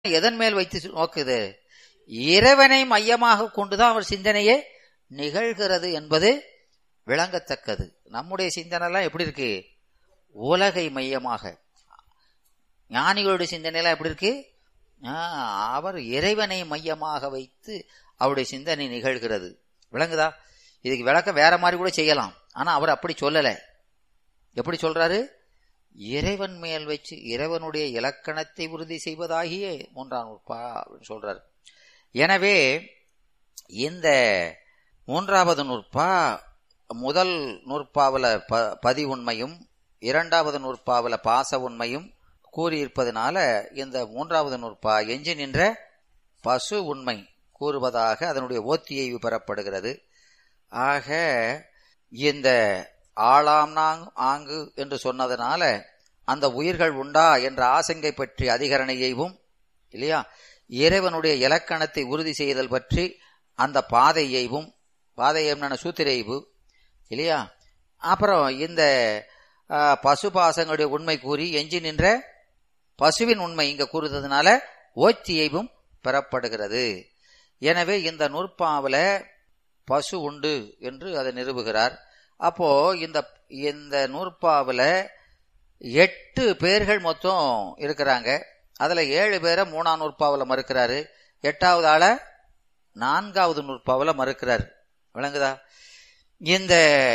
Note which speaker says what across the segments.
Speaker 1: எதன் மேல் வைத்து நோக்குது இறைவனை மையமாக கொண்டுதான் அவர் சிந்தனையே நிகழ்கிறது என்பது விளங்கத்தக்கது நம்முடைய சிந்தனை எல்லாம் எப்படி இருக்கு உலகை மையமாக ஞானிகளுடைய சிந்தனை எல்லாம் எப்படி இருக்கு ஆ, அவர் இறைவனை மையமாக வைத்து அவருடைய சிந்தனை நிகழ்கிறது விளங்குதா இதுக்கு விளக்கம் வேற மாதிரி கூட செய்யலாம் ஆனா அவர் அப்படி சொல்லல எப்படி சொல்றாரு இறைவன் மேல் வச்சு இறைவனுடைய இலக்கணத்தை உறுதி செய்வதாகிய மூன்றாம் நூற்பா அப்படின்னு சொல்றாரு எனவே இந்த மூன்றாவது நூற்பா முதல் நூற்பாவில் ப பதி உண்மையும் இரண்டாவது நூற்பாவில் பாச உண்மையும் கூறியிருப்பதனால இந்த மூன்றாவது நூற்பா எஞ்சி நின்ற பசு உண்மை கூறுவதாக அதனுடைய ஓத்தியை பெறப்படுகிறது ஆக இந்த ஆளாம் நாங் ஆங்கு என்று சொன்னதனால அந்த உயிர்கள் உண்டா என்ற ஆசங்கை பற்றி அதிகரணையையும் இல்லையா இறைவனுடைய இலக்கணத்தை உறுதி செய்தல் பற்றி அந்த பாதையைவும் பாதையம் சூத்திரைவு இல்லையா அப்புறம் இந்த ஆ, பசு பாசங்களுடைய உண்மை கூறி எஞ்சி நின்ற பசுவின் உண்மை இங்க கூறுறதுனால ஓச்சியைவும் பெறப்படுகிறது எனவே இந்த நூற்பாவில பசு உண்டு என்று அதை நிறுவுகிறார் அப்போ இந்த இந்த நூற்பாவில எட்டு பேர்கள் மொத்தம் இருக்கிறாங்க அதுல ஏழு பேரை மூணாம் நூற்பாவில மறுக்கிறாரு எட்டாவது ஆள நான்காவது நூற்பாவில மறுக்கிறார் விளங்குதா இந்த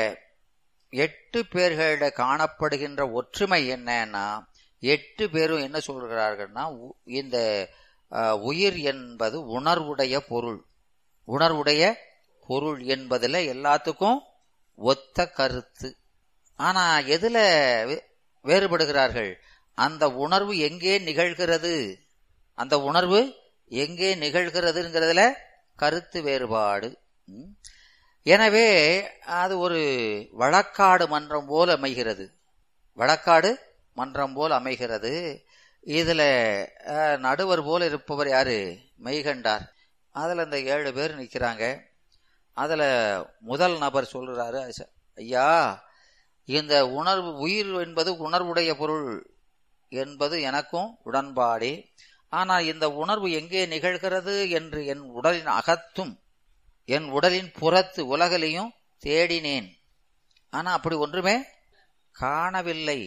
Speaker 1: எட்டு பேர்களிட காணப்படுகின்ற ஒற்றுமை என்னன்னா எட்டு பேரும் என்ன சொல்கிறார்கள்னா உ- இந்த அஹ், உயிர் என்பது உணர்வுடைய பொருள் உணர்வுடைய பொருள் என்பதுல எல்லாத்துக்கும் ஒத்த கருத்து ஆனா எதுல வே- வேறுபடுகிறார்கள் அந்த உணர்வு எங்கே நிகழ்கிறது அந்த உணர்வு எங்கே நிகழ்கிறதுங்கிறதுல கருத்து வேறுபாடு ம். எனவே அது ஒரு வழக்காடு மன்றம் போல் அமைகிறது வழக்காடு மன்றம் போல் அமைகிறது இதுல அஹ், நடுவர் போல இருப்பவர் யாரு மெய்கண்டார் அதுல இந்த ஏழு பேர் நிக்கிறாங்க அதுல முதல் நபர் சொல்றாரு "ஐச- ஐயா இந்த உணர்வு உயிர் என்பது உணர்வுடைய பொருள் என்பது எனக்கும் உடன்பாடே ஆனால் இந்த உணர்வு எங்கே நிகழ்கிறது என்று என் உடலின் அகத்தும் என் உடலின் புறத்து உலகிலையும் தேடினேன் ஆனா அப்படி ஒன்றுமே காணவில்லை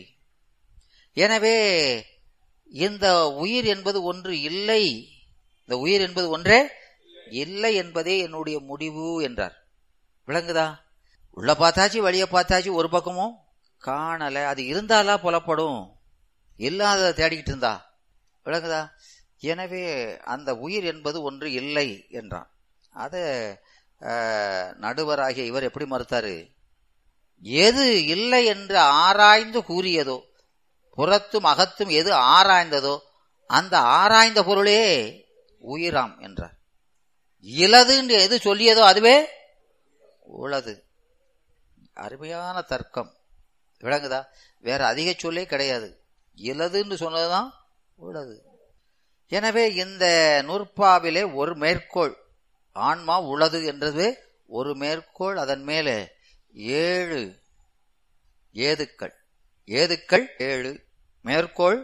Speaker 1: எனவே இந்த உயிர் என்பது ஒன்று இல்லை இந்த உயிர் என்பது ஒன்றே இல்லை என்பதே என்னுடைய முடிவு என்றார் விளங்குதா உள்ள பார்த்தாச்சு வெளிய பார்த்தாச்சு ஒரு பக்கமும் காணல அது இருந்தாலா புலப்படும் இல்லாததை தேடிக்கிட்டு இருந்தா விளங்குதா எனவே அந்த உயிர் என்பது ஒன்று இல்லை என்றான் அத அஹ், நடுவராகிய இவர் எப்படி மறுத்தாரு எது இல்லை என்று ஆராய்ந்து கூறியதோ புறத்தும் அகத்தும் எது ஆராய்ந்ததோ அந்த ஆராய்ந்த பொருளே உயிராம் என்றார் இலது என்று எது சொல்லியதோ அதுவே உளது அருமையான தர்க்கம் விளங்குதா வேற அதிக சொல்லே கிடையாது இலதுன்னு சொன்னதுதான் உள்ளது எனவே இந்த நூற்பாவிலே ஒரு மேற்கோள் ஆன்மா உளது என்றது ஒரு மேற்கோள் அதன் மேலே ஏழு ஏதுக்கள் ஏதுக்கள் ஏழு மேற்கோள்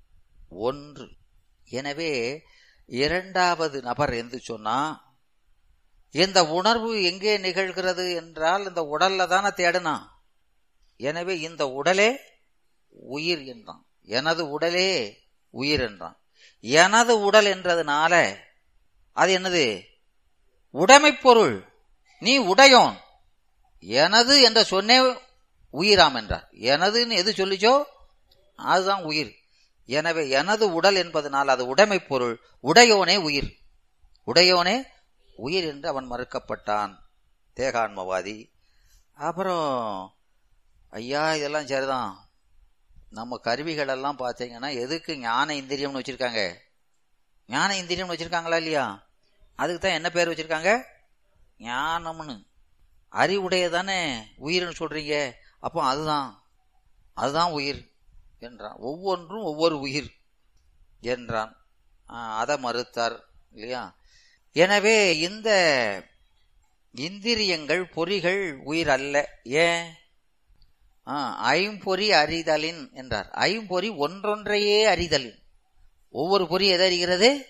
Speaker 1: ஒன்று எனவே இரண்டாவது நபர் என்று சொன்னா இந்த உணர்வு எங்கே நிகழ்கிறது என்றால் இந்த உடல்ல தானே தேடுனா எனவே இந்த உடலே உயிர் என்றான் எனது உடலே உயிர் என்றான் எனது உடல் என்றதுனால அது என்னது உடைமைப் பொருள் நீ உடையோன் எனது என்ற சொன்னே உயிராம் என்றார் எனதுன்னு எது சொல்லிச்சோ அதுதான் உயிர் எனவே எனது உடல் என்பதனால் அது உடைமைப் பொருள் உடையோனே உயிர் உடையோனே உயிர் என்று அவன் மறுக்கப்பட்டான் தேகான்மவாதி அப்புறம் ஐயா இதெல்லாம் சரிதான் நம்ம கருவிகள் எல்லாம் பார்த்தீங்கன்னா எதுக்கு ஞான இந்திரியம்னு வச்சிருக்காங்க ஞான இந்திரியம்னு வச்சிருக்காங்களா இல்லையா அதுக்கு தான் என்ன பேர் வச்சிருக்காங்க ஞானம்னு அறிவுடைய தானே உயிர்னு சொல்றீங்க அப்போ அதுதான் அதுதான் உயிர் என்றான் ஒவ்வொன்றும் ஒவ்வொரு உயிர் என்றான் ஆஹ், அதை மறுத்தார் இல்லையா எனவே இந்த இந்திரியங்கள் பொறிகள் உயிர் அல்ல ஏன் ஆ, ஐம்பொறி அறிதலின் என்றார் ஐம்பொறி ஒன்றொன்றையே அறிதலின் ஒவ்வொரு பொறி எதை அறிகிறது